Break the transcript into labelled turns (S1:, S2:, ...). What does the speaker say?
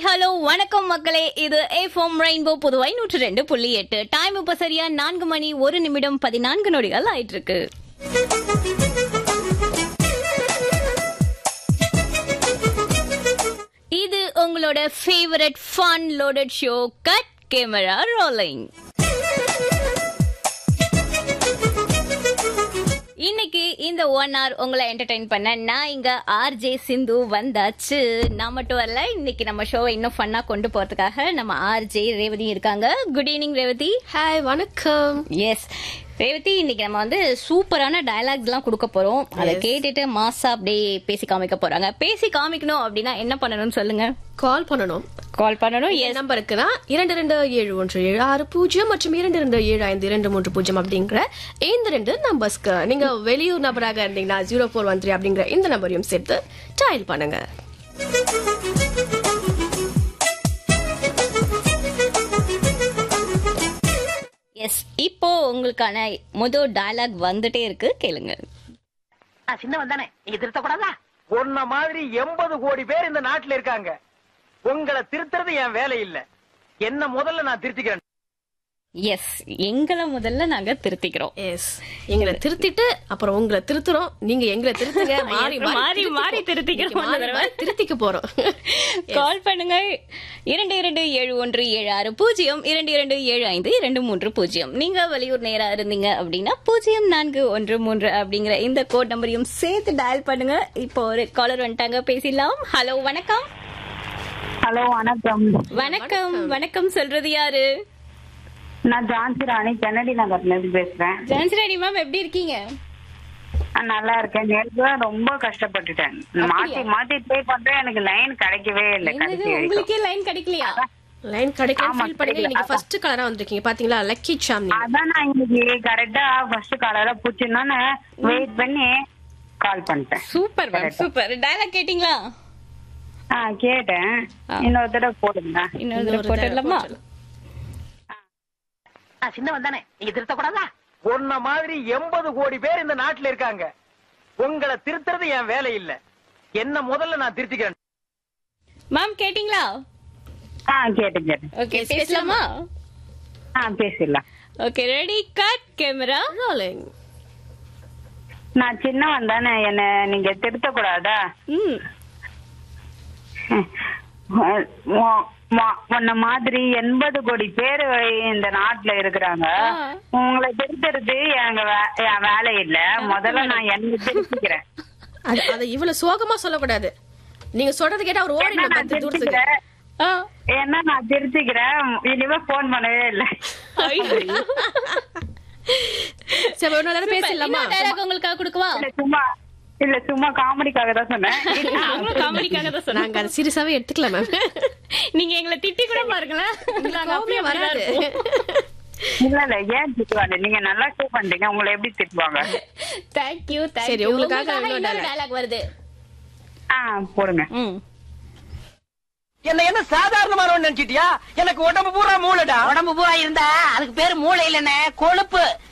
S1: Hello வணக்கம் மக்களே இது எஃப்எம் ரெயின்போ புதுவை நூற்று ரெண்டு புள்ளி எட்டு டைம் இப்ப சரியா நான்கு மணி ஒரு நிமிடம் பதினான்கு நொடிகள் ஆயிட்டு இருக்கு இது உங்களோட favourite fun loaded show cut camera rolling இன்னைக்கு இந்த ஒன் hour உங்களை என்டர்டைன் பண்ண நான் இங்க ஆர்ஜே சிந்து வந்தாச்சு நான் மட்டும் வரல இன்னைக்கு நம்ம ஷோவை இன்னும் ஃபன்னா கொண்டு போறதுக்காக நம்ம ஆர்ஜே ரேவதி இருக்காங்க குட் ஈவினிங் ரேவதி
S2: ஹாய் வணக்கம்
S1: எஸ் ரேவதி இன்னைக்கு நம்ம வந்து சூப்பரான டயலாக்ஸ் எல்லாம் கொடுக்க போறோம் அதை கேட்டுட்டு மாசா அப்படியே பேசி காமிக்க போறாங்க பேசி காமிக்கணும் அப்படின்னா என்ன பண்ணணும்னு சொல்லுங்க
S2: கால் பண்ணணும்
S1: கால் பண்ணணும்
S2: என் நம்பருக்கு தான் இரண்டு ரெண்டு ஏழு ஒன்று ஏழு ஆறு பூஜ்ஜியம் மற்றும் இரண்டு ரெண்டு ஏழு ஐந்து இரண்டு மூன்று பூஜ்ஜியம் அப்படிங்கிற இந்த ரெண்டு நம்பர்ஸ்க்கு நீங்க வெளியூர் நபராக இருந்தீங்கன்னா ஜீரோ ஃபோர் ஒன் த்ரீ அப்படிங்கிற இந்த நம்பரையும் சேர்த்து டயல் பண்ணுங்க
S1: எஸ் இப்போ உங்களுக்கான முதல் டயலாக் வந்துட்டே இருக்கு கேளுங்க
S3: நான் சின்னவன் தானே நீங்க திருத்தக்கூடாதா
S4: உன்ன மாதிரி எண்பது கோடி பேர் இந்த நாட்டுல இருக்காங்க உங்களை திருத்துறது என் வேலை இல்ல என்ன முதல்ல நான் திருத்திக்கிறேன்
S1: எஸ் எங்களை முதல்ல நாங்க திருத்திக்கிறோம்
S2: எஸ் எங்களை திருத்திட்டு அப்புறம் உங்களை திருத்துறோம் நீங்க எங்களை திருத்துங்க மாறி
S1: மாறி மாறி திருத்திக்கிறோம்
S2: மாறி
S1: இந்த தடவை.
S2: மாறி திருத்திக்க போறோம்
S1: கால் பண்ணுங்க இரண்டு இரண்டு ஏழு ஒன்று ஏழு ஆறு பூஜ்ஜியம் இரண்டு இரண்டு ஏழு ஐந்து இரண்டு மூன்று பூஜ்ஜியம் நீங்க வெளியூர் நேரா இருந்தீங்க அப்படின்னா பூஜ்ஜியம் நான்கு ஒன்று மூன்று அப்படிங்கிற இந்த கோட் நம்பரையும் சேர்த்து டயல் பண்ணுங்க இப்போ ஒரு காலர் வந்துட்டாங்க பேசிடலாம் ஹலோ வணக்கம்
S5: ஹலோ வணக்கம்
S1: வணக்கம் வணக்கம் சொல்றது யாரு
S5: நான் ஜான்சி ராணி கென்னடி நகர்ல இருந்து பேசுறேன்
S1: ஜான்சிராணி மேம் எப்படி இருக்கீங்க
S5: நான் நல்லா இருக்கேன் நேற்று தான் ரொம்ப கஷ்டப்பட்டுட்டேன் மாத்தி மாத்தி ட்ரை பண்றேன் எனக்கு லைன் கிடைக்கவே இல்லை
S1: என்னது
S5: கடைசி வரைக்கும்
S1: உங்களுக்கே லைன் கிடைக்கலையா
S2: லைன் கிடைக்க
S5: ஆமா,
S2: ஃபீல் பண்ணுங்க இன்னைக்கு ஃபர்ஸ்ட் கலரா வந்திருக்கீங்க பாத்தீங்களா லக்கி சாம் நீங்க
S5: அதான் நான் இன்னைக்கு கரெக்டா ஃபர்ஸ்ட் காலரா பூச்சிருந்தோன்னு வெயிட் பண்ணி கால் பண்ணிட்டேன்
S1: சூப்பர் மேம் சூப்பர் டயலாக் கேட்டிங்களா
S5: ஆ கேட்டேன் இன்னொரு தடவை போடுங்க
S1: இன்னொரு தடவை போட்டுடலாமா
S3: நான் சின்னவன் தானே நீங்க திருத்தக்கூடாதா
S4: உன்ன மாதிரி எண்பது கோடி பேர் இந்த நாட்டுல இருக்காங்க உங்களை திருத்துறது என் வேலை இல்ல என்ன முதல்ல நான் திருத்திக்கிறேன்
S1: மேம் கேட்டிங்களா
S5: ஆ கேட்டேன் கேட்டேன்
S1: ஓகே பேசலாமா
S5: ஆ பேசிடலாம்
S1: okay ready cut camera
S2: rolling
S5: நான் சின்னவன் தானே என்ன நீங்க திருத்தக்கூடாதா
S1: ம்
S5: உ- உ- உன்ன மாதிரி எண்பது கோடி பேர் இந்த நாட்டுல இருக்கிறாங்க
S1: ஆ.
S5: உங்களை திருத்துறது எங்க வே- என் வேலை இல்ல முதல்ல நான் என்ன திருத்திக்கிறேன்
S2: அது அது இவ்வளவு சோகமா சொல்லக்கூடாது நீங்க சொல்றது கேட்டா அவர்
S5: ஏன்னா
S2: ஓடிடும்
S5: நான்
S2: பத்து தூரத்துக்கு
S5: திருத்திக்கிறேன்
S1: ஆ
S5: ஏன்னா நான் திருத்திக்கிறேன் இனிமே போன் பண்ணவே இல்லை
S2: சரி ஒரு நேரம் பேசலாமா
S1: இன்னொரு dialogue உங்களுக்காக கொடுக்கவா
S5: இல்ல சும்மா இல்ல சும்மா காமெடிக்காக தான் சொன்னேன்
S1: அவங்களும் காமெடிக்காக தான் சொன்னாங்க
S2: நாங்க அதை சீரியஸாவே எடுத்துக்கலாம் மேம்
S1: நீங்க எங்களை திட்டி கூட பாருங்களேன் நாங்க
S2: கோபமே
S1: அப்படியே
S2: வராது
S5: இல்ல இல்ல ஏன் திட்டுவாங்க நீங்க நல்லா ஷோ பண்றீங்க உங்களை எப்படி திட்டுவாங்க
S1: தேங்க்யூ
S2: சரி,
S1: தேங்க்யூ
S2: உங்களுக்காக
S1: உங்களுக்காக
S2: இன்னொரு
S1: இன்னொரு
S2: dialogue.
S1: டயலாக் வருது
S5: ஆ போடுங்க
S1: ம்
S4: என்ன என்ன சாதாரணமானவன் நினைச்சிட்டியா எனக்கு உடம்பு பூரா மூளைடா
S3: உடம்பு பூரா இருந்தா அதுக்கு பேரு மூளை இல்லனே கொழுப்பு